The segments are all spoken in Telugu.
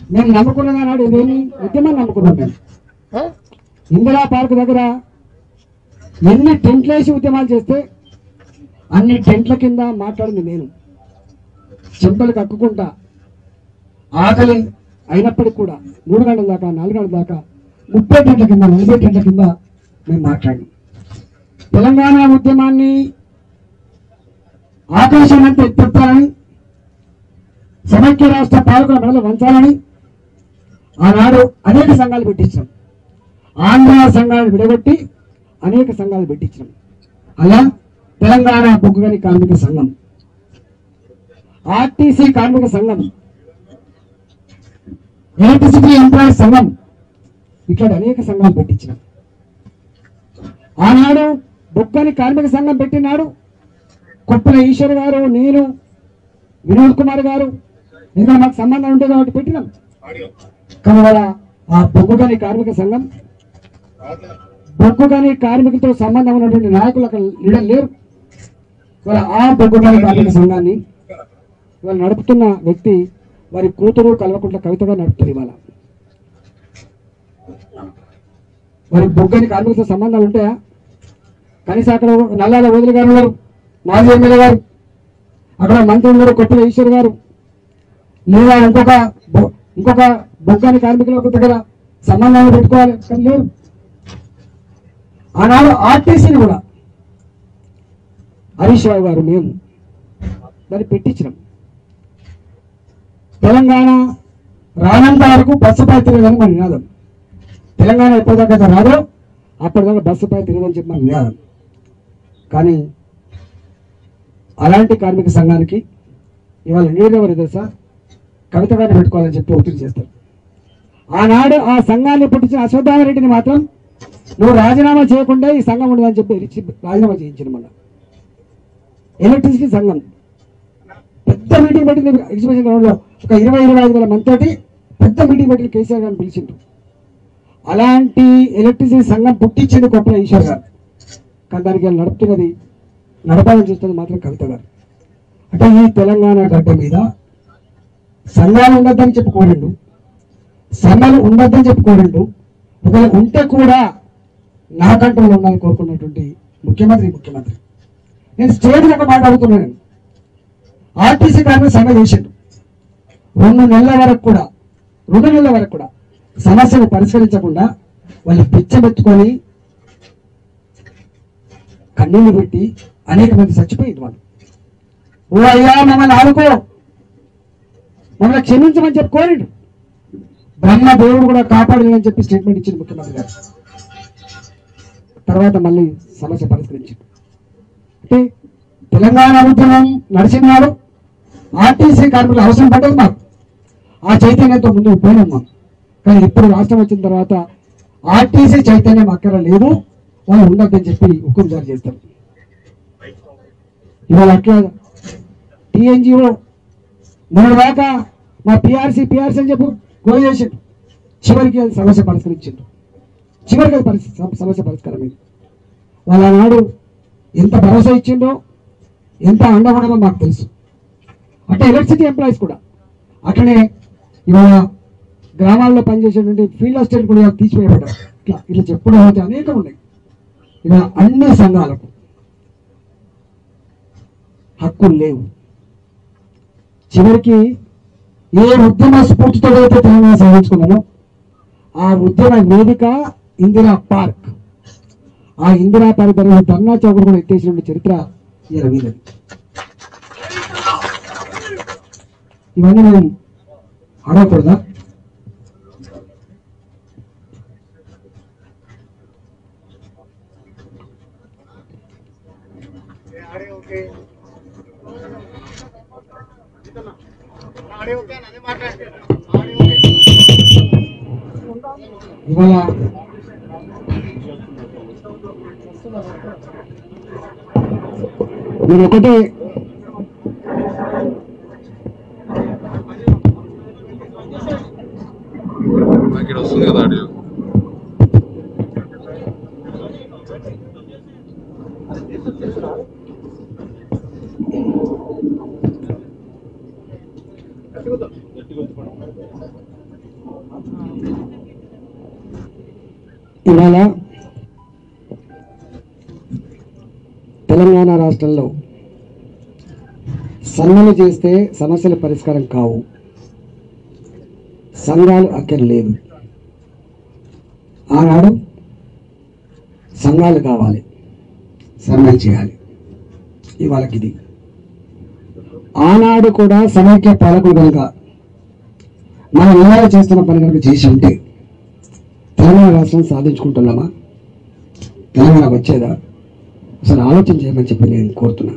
మేము నమ్ముకున్నది అన్నాడు ఇదేమి ఉద్యమం నమ్ముకున్నాం మేము ఇందిరా పార్క్ దగ్గర ఎన్ని టెంట్లు వేసి ఉద్యమాలు చేస్తే అన్ని టెంట్ల కింద మాట్లాడింది నేను చెంపలు కక్కుకుంటా ఆకలి అయినప్పటికీ కూడా మూడు గంటల దాకా నాలుగు గంటల దాకా ముప్పై టెంట్ల కింద నలభై టెంట్ల కింద మేము మాట్లాడినాం తెలంగాణ ఉద్యమాన్ని ఆకాశానంతా ఎత్తెత్తాలని సమైక్య రాష్ట్ర పాలకుల మెడలు వంచాలని ఆనాడు అనేక సంఘాలు పెట్టించాం ఆంధ్ర సంఘాలు విడగొట్టి అనేక సంఘాలు పెట్టించాం అలా తెలంగాణ బొగ్గుగని కార్మిక సంఘం ఆర్టీసీ కార్మిక సంఘం ఎలక్ట్రిసిటీ ఎంప్లాయీస్ సంఘం ఇట్లా అనేక సంఘాలు పెట్టించినాం ఆనాడు బొగ్గని కార్మిక సంఘం పెట్టినాడు కొప్పుల ఈశ్వర్ గారు నేను వినోద్ కుమార్ గారు ఇంకా మాకు సంబంధం ఉంటుంది కాబట్టి పెట్టినాం కానీ వాళ్ళ ఆ బొగ్గుగని కార్మిక సంఘం బొగ్గుగని కార్మికులతో సంబంధం ఉన్నటువంటి నాయకులు అక్కడ లీడర్ లేరు వాళ్ళ ఆ బొగ్గుగని కార్మిక సంఘాన్ని వాళ్ళు నడుపుతున్న వ్యక్తి వారి కూతురు కల్వకుంట్ల కవితగా నడుపుతుంది ఇవాళ వారి బొగ్గని కార్మికులతో సంబంధాలు ఉంటాయా కనీసం అక్కడ నల్లాల వదిలి గారు ఉన్నారు మాజీ ఎమ్మెల్యే గారు అక్కడ మంత్రి ఉన్నారు కొట్టుల ఈశ్వర్ గారు లేదా ఇంకొక బొ- ఇంకొక బొగ్గని కార్మికుల దగ్గర సంబంధాలు పెట్టుకోవాలి కానీ లేరు ఆనాడు ఆర్టీసీని కూడా హరీష్ రావు గారు మేము దాన్ని పెట్టించినాం తెలంగాణ రానంత వరకు బస్సుపై తిరగదని మన నినాదం తెలంగాణ ఎప్పటిదాకా రాదో అప్పటిదాకా బస్సుపై తిరగదని చెప్పి మన నినాదం కానీ అలాంటి కార్మిక సంఘానికి ఇవాళ లీడర్ ఎవరు తెలుసా కవిత గారిని పెట్టుకోవాలని చెప్పి ఒత్తిడి చేస్తారు ఆనాడు ఆ సంఘాన్ని పుట్టించిన అశ్వత్థామరెడ్డిని మాత్రం నువ్వు రాజీనామా చేయకుండా ఈ సంఘం ఉండదని చెప్పి ఇచ్చి రాజీనామా చేయించిన మన ఎలక్ట్రిసిటీ సంఘం పెద్ద మీటింగ్ పెట్టింది ఎగ్జిబిషన్ గ్రౌండ్ లో ఒక ఇరవై ఇరవై ఐదు వేల మంది తోటి పెద్ద మీటింగ్ పెట్టి కేసీఆర్ గారిని పిలిచిండ్రు అలాంటి ఎలక్ట్రిసిటీ సంఘం పుట్టించింది కొప్పల ఈశ్వర్ గారు కానీ దానికి వాళ్ళు నడుపుతున్నది నడపాలని చూస్తున్నది మాత్రం కవిత గారు అంటే ఈ తెలంగాణ గడ్డ మీద సంఘాలు ఉండొద్దని చెప్పుకోడండు సమ్మెలు ఉండొద్దని చెప్పుకోడండు ఒకవేళ ఉంటే కూడా నా కంట్రోల్ ఉండాలని కోరుకున్నటువంటి ముఖ్యమంత్రి ముఖ్యమంత్రి నేను స్టేజ్ ఒక మాట అడుగుతున్నాను ఆర్టీసీ కార్మిక సమ్మె చేసిండు రెండు నెలల వరకు కూడా రెండు నెలల వరకు కూడా సమస్యను పరిష్కరించకుండా వాళ్ళు పిచ్చబెట్టుకొని కన్నీళ్లు పెట్టి అనేక మంది చచ్చిపోయింది వాళ్ళు ఓ అయ్యా మమ్మల్ని ఆడుకో మమ్మల్ని క్షమించమని చెప్పి కోరిండు బ్రహ్మ దేవుడు కూడా కాపాడలేదని చెప్పి స్టేట్మెంట్ ఇచ్చింది ముఖ్యమంత్రి గారు తర్వాత మళ్ళీ సమస్య పరిష్కరించింది అంటే తెలంగాణ ఉద్యమం నడిచినాడు ఆర్టీసీ కార్మికులు అవసరం పడ్డది మాకు ఆ చైతన్యంతో ముందుకు పోయినాం మనం కానీ ఇప్పుడు రాష్ట్రం వచ్చిన తర్వాత ఆర్టీసీ చైతన్యం అక్కడ లేదు వాళ్ళు ఉండొద్దని చెప్పి హుకుం జారీ చేస్తారు ఇవాళ అట్లా టీఎన్జిఓ మొన్న దాకా మా పిఆర్సీ పిఆర్సీ అని చెప్పి గోల్ చేసిండు చివరికి అది సమస్య పరిష్కరించిండు చివరికి అది పరిస్థితి సమ- సమస్య పరిష్కారం అయింది వాళ్ళ నాడు ఎంత భరోసా ఇచ్చిండో ఎంత అండగుండదో మాకు తెలుసు అంటే ఎలక్ట్రిసిటీ ఎంప్లాయీస్ కూడా అట్లనే ఇవాళ గ్రామాల్లో పనిచేసేటువంటి ఫీల్డ్ అసిస్టెంట్ కూడా ఇవాళ తీసివేయబడ్డారు ఇట్లా ఇట్లా చెప్పుకోవడం అయితే అనేకం ఉన్నాయి ఇవాళ అన్ని సంఘాలకు హక్కులు లేవు చివరికి ఏ ఉద్యమ స్ఫూర్తితో అయితే తెలంగాణ సాధించుకున్నామో ఆ ఉద్యమ వేదిక ఇందిరా పార్క్ ఆ ఇందిరా పార్క్ దగ్గర ధర్నా చౌకడు కూడా ఎత్తేసిన చరిత్ర ఈ రవీంద్రది ఇవన్నీ మనం అడగకూడదా ఇవాళ నేను ఒకటే నాకు ఇక్కడ వస్తుంది కదా ఆడియో రాష్ట్రంలో సమ్మెలు చేస్తే సమస్యల పరిష్కారం కావు సంఘాలు అక్కడ లేదు ఆనాడు సంఘాలు కావాలి సమ్మెలు చేయాలి ఇవాళకి ఇది ఆనాడు కూడా సమైక్య పాలకులు కనుక మనం ఇవాళ చేస్తున్న పని కనుక చేసి ఉంటే తెలంగాణ రాష్ట్రం సాధించుకుంటున్నామా తెలంగాణ వచ్చేదా అసలు ఆలోచన చేయమని చెప్పి నేను కోరుతున్నా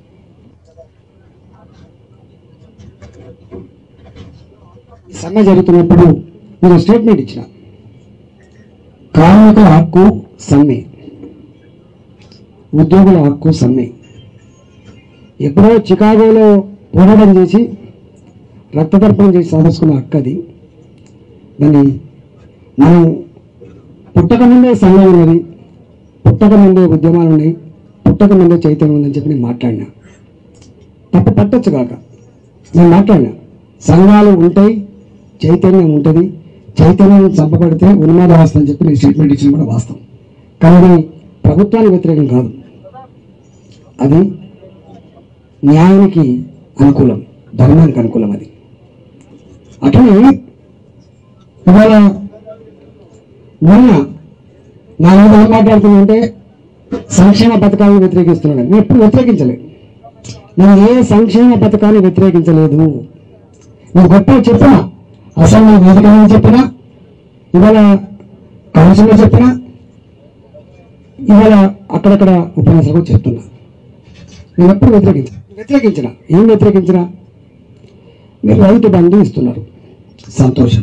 ఈ సమ్మె జరుగుతున్నప్పుడు నేను స్టేట్మెంట్ ఇచ్చిన కార్మిక హక్కు సమ్మె ఉద్యోగుల హక్కు సమ్మె ఎప్పుడో చికాగోలో పోరాటం చేసి రక్తతర్పణం చేసి సాధించుకున్న హక్కు అది దాన్ని మనం పుట్టక ముందే సంఘం ఉన్నది పుట్టక ముందే ఉద్యమాలు ఉన్నాయి పుట్టక ముందే చైతన్యం ఉందని చెప్పి నేను మాట్లాడినా తప్పు పట్టొచ్చు కాక నేను మాట్లాడినా సంఘాలు ఉంటాయి చైతన్యం ఉంటుంది చైతన్యం చంపబడితే ఉన్మాద అవస్థ అని చెప్పి నేను స్టేట్మెంట్ ఇచ్చిన కూడా వాస్తవం కానీ అది ప్రభుత్వానికి వ్యతిరేకం కాదు అది న్యాయానికి అనుకూలం ధర్మానికి అనుకూలం అది అట్లనే ఇవాళ మొన్న నా మీద ఏం మాట్లాడుతుందంటే సంక్షేమ పథకాలను వ్యతిరేకిస్తున్నాను నేను ఎప్పుడు వ్యతిరేకించలేదు నేను ఏ సంక్షేమ పథకాన్ని వ్యతిరేకించలేదు నేను గొప్ప చెప్పిన అసెంబ్లీ వేదిక మీద చెప్పినా ఇవాళ కౌన్సిల్లో చెప్పినా ఇవాళ అక్కడక్కడ ఉపన్యాసాలు కూడా చెప్తున్నా నేను ఎప్పుడు వ్యతిరేకించ వ్యతిరేకించిన ఏం వ్యతిరేకించిన మీరు రైతు బంధు ఇస్తున్నారు సంతోషం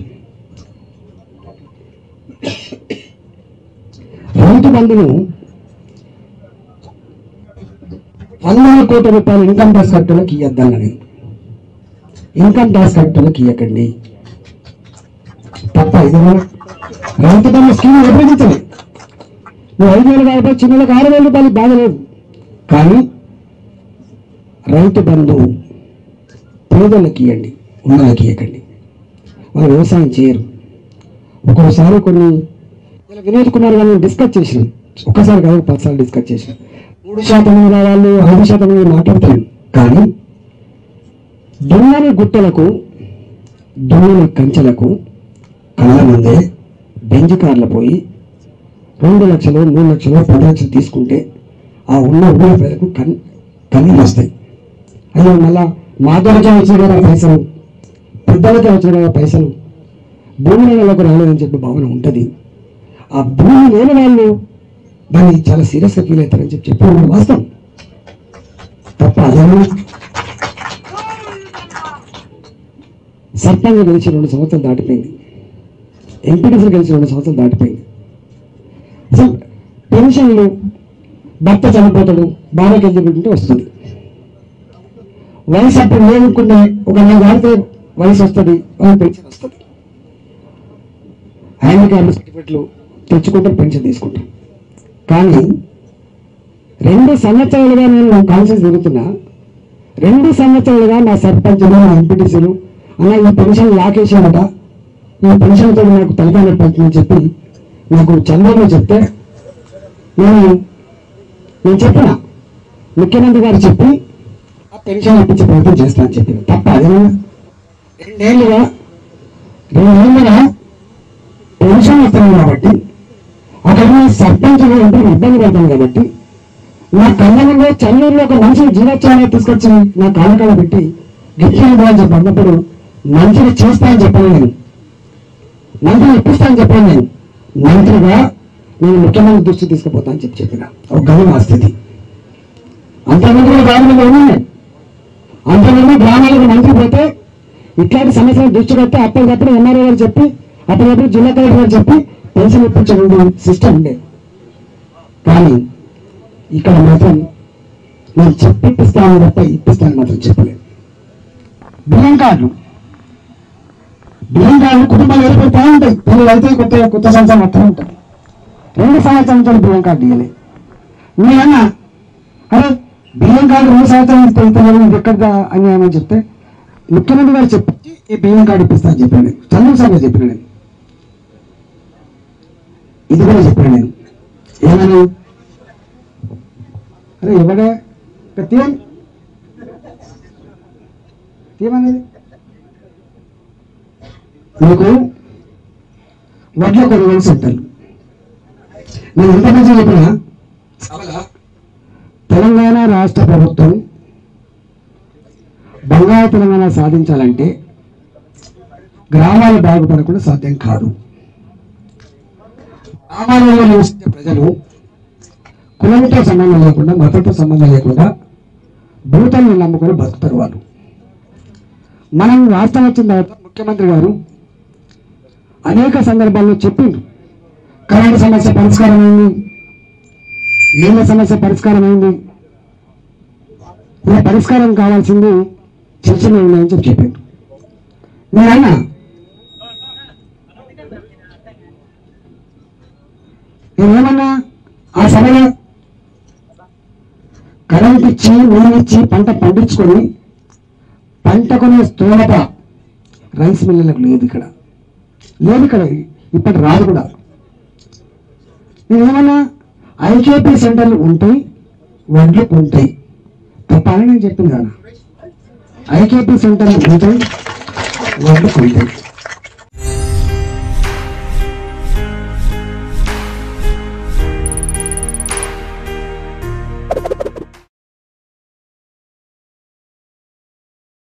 రైతు బంధును వందల కోట్ల రూపాయలు ఇన్కమ్ ట్యాక్స్ కట్టడానికి ఇవ్వద్దన్న నేను ఇన్కమ్ ట్యాక్స్ కట్టడానికి ఇవ్వకండి తప్ప ఇది రైతు బంధు స్కీమ్ వ్యతిరేకించలేదు నువ్వు ఐదు వేలు కాబట్టి చిన్నలకు ఆరు వేల రూపాయలు బాధ లేదు కానీ రైతు బంధు పేదలకు ఇవ్వండి ఉన్నలకి ఇవ్వకండి వాళ్ళు వ్యవసాయం చేయరు ఒక్కోసారి కొన్ని ఇలా వినోద్ కుమార్ గారిని డిస్కస్ చేసినాం ఒక్కసారి కాదు పదిసార్లు డిస్కస్ చేసినాం మూడు శాతం మీద వాళ్ళు ఐదు శాతం మీద మాట్లాడతాను కానీ దున్నని గుట్టలకు దున్నని కంచెలకు కళ్ళ ముందే బెంజ్ కార్లు పోయి రెండు లక్షలు మూడు లక్షలు పది లక్షలు తీసుకుంటే ఆ ఉన్న ఊళ్ళ పేదలకు కన్ కన్నీళ్ళు వస్తాయి అయ్యో మళ్ళా మాధవకే వచ్చిన కదా పైసలు పెద్దలకే వచ్చిన కదా పైసలు భూమి నెలలకు రాలేదని చెప్పి భావన ఉంటుంది ఆ భూమి లేని వాళ్ళు దాన్ని చాలా సీరియస్గా ఫీల్ అవుతారని చెప్పి చెప్పి ఉన్న వాస్తవం తప్ప అదేమో సర్పంచ్ గెలిచి రెండు సంవత్సరాలు దాటిపోయింది ఎంపీటీసీ గెలిచి రెండు సంవత్సరాలు దాటిపోయింది అసలు పెన్షన్లు భర్త చనిపోతాడు భార్యకి ఎందుకుంటే వస్తుంది వయసు అప్పుడు లేనుకుంటే ఒక నెల దాటితే వయసు వస్తుంది వాళ్ళకి పెన్షన్ వస్తుంది హ్యాండిక్యాప్ సర్టిఫికెట్లు తెచ్చుకుంటారు పెన్షన్ తీసుకుంటారు కానీ రెండు సంవత్సరాలుగా నేను కాన్సెన్స్ తిరుగుతున్నా రెండు సంవత్సరాలుగా మా సర్పంచులు మా ఎంపీటీసీలు అలా ఈ పెన్షన్ లాకేసామట ఈ పెన్షన్తో నాకు తలకాయ నొప్పి అవుతుందని చెప్పి నాకు చంద్రబాబు చెప్తే నేను నేను చెప్పిన ముఖ్యమంత్రి గారు చెప్పి ఆ పెన్షన్ ఇప్పించే ప్రయత్నం చేస్తానని చెప్పి తప్ప అదేనా రెండేళ్ళుగా రెండేళ్ళుగా పెన్షన్ వస్తున్నాయి కాబట్టి అక్కడ ఉన్న సర్పంచ్ అంటే ఇబ్బంది పడతాను కాబట్టి నా కళ్ళలో చెన్నూరులో ఒక మనిషిని జీవోత్సవాన్ని తీసుకొచ్చి నా కాళ్ళకాడ పెట్టి గిట్లని అని చెప్పి అన్నప్పుడు మంచిని చేస్తా అని చెప్పాను నేను మంత్రిని ఇప్పిస్తా అని చెప్పాను నేను మంత్రిగా నేను ముఖ్యమంత్రి దృష్టి తీసుకుపోతా అని చెప్పి చెప్పిన ఒక గది నా స్థితి అంతమంది కూడా గ్రామంలో ఉన్నాయి అంతమంది గ్రామాలకు మంత్రి పోతే ఇట్లాంటి సమస్యలు దృష్టి పెడితే అప్పటికప్పుడు ఎంఆర్ఓ గారు చెప్పి అప్పటికప్పుడు జిల్లా కలెక్టర్ గారు చెప్పి పెన్షన్ ఇప్పించడం సిస్టమ్ ఉండే కానీ ఇక్కడ మాత్రం నేను చెప్పిస్తాను తప్ప ఇప్పిస్తాను మాత్రం చెప్పలేదు బియ్యం కార్డులు బియ్యం కార్డులు కుటుంబాలు ఏర్పడితే ఉంటాయి పిల్లలు అయితే కొత్త కొత్త సంవత్సరం వస్తూ ఉంటాయి రెండు సంవత్సరాల నుంచి బియ్యం కార్డు ఇవ్వలే నేనన్నా అరే బియ్యం కార్డు రెండు సంవత్సరాల నుంచి పెడతాను ఇది ఎక్కడ అన్యాయం అని చెప్తే ముఖ్యమంత్రి గారు చెప్పి ఈ బియ్యం కార్డు ఇప్పిస్తా అని చెప్పాను నేను చంద్రబాబు సార్ చెప్పిన నేను ఇది కూడా చెప్పాను నేను ఏమని అరే ఎవడే ఇక తీయండి తీయమన్నది మీకు వడ్ల కొనుగోలు సెంటర్లు నేను ఎంత మంచి చెప్పినా సభలో తెలంగాణ రాష్ట్ర ప్రభుత్వం బంగారు తెలంగాణ సాధించాలంటే గ్రామాలు బాగుపడకుండా సాధ్యం కాదు గ్రామాలలో నివసించే ప్రజలు కులంతో సంబంధం లేకుండా మతంతో సంబంధం లేకుండా భూతాన్ని నమ్ముకొని బతుకుతారు వాళ్ళు మనం రాష్ట్రం వచ్చిన తర్వాత ముఖ్యమంత్రి గారు అనేక సందర్భాల్లో చెప్పిండు కరెంటు సమస్య పరిష్కారం అయింది నీళ్ళ సమస్య పరిష్కారం అయింది ఇలా పరిష్కారం కావాల్సింది చిన్న చిన్న ఉన్నాయని చెప్పి చెప్పిండు నేనన్నా నేనేమన్నా ఆ సభలో కరెంట్ ఇచ్చి నీళ్ళు ఇచ్చి పంట పండించుకొని పంట కొనే స్థూలత రైస్ మిల్లులకు లేదు ఇక్కడ లేదు ఇక్కడ ఇప్పటి రాదు కూడా నేనేమన్నా ఐకేపీ సెంటర్లు ఉంటాయి వడ్లు ఉంటాయి తప్ప అని నేను చెప్పింది కదా ఐకేపీ సెంటర్లు ఉంటాయి వడ్లు ఉంటాయి